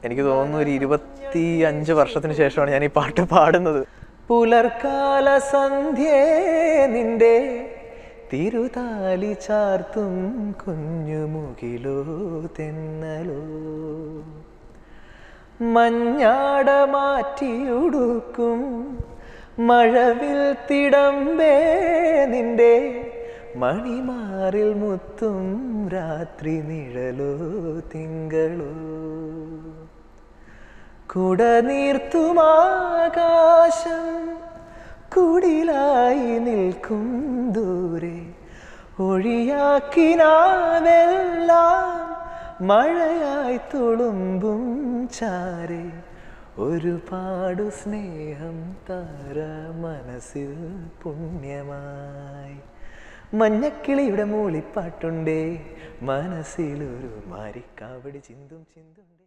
എനിക്ക് തോന്നുന്നു ഒരു ഇരുപത്തി അഞ്ച് വർഷത്തിന് ശേഷമാണ് ഞാൻ ഈ പാട്ട് പാടുന്നത് പുലർക്കാല സന്ധ്യേ നിന്റെ തിരുതാലി ചാർത്തും കുഞ്ഞുമുകിലോ തെന്നലോ മഞ്ഞാട മാറ്റിയുടുക്കും മഴവിൽ തിടമ്പേ നിന്റെ മണിമാറിൽ മുത്തും രാത്രി നിഴലോ തിങ്കളോ കുടനീർത്തുമാകാശം കുടിലായി നിൽക്കും ദൂരെ ഒഴിയാക്കിനാവെല്ലാം മഴയായി തുളുമ്പും ചാരെ ഒരുപാടു സ്നേഹം താര മനസ്സിൽ പുണ്യമായി മഞ്ഞക്കിളിയുടെ മൂളിപ്പാട്ടുണ്ടേ മനസ്സിലൊരു മാരിക്കാവടി ചിന്തും ചിന്തുണ്ടേ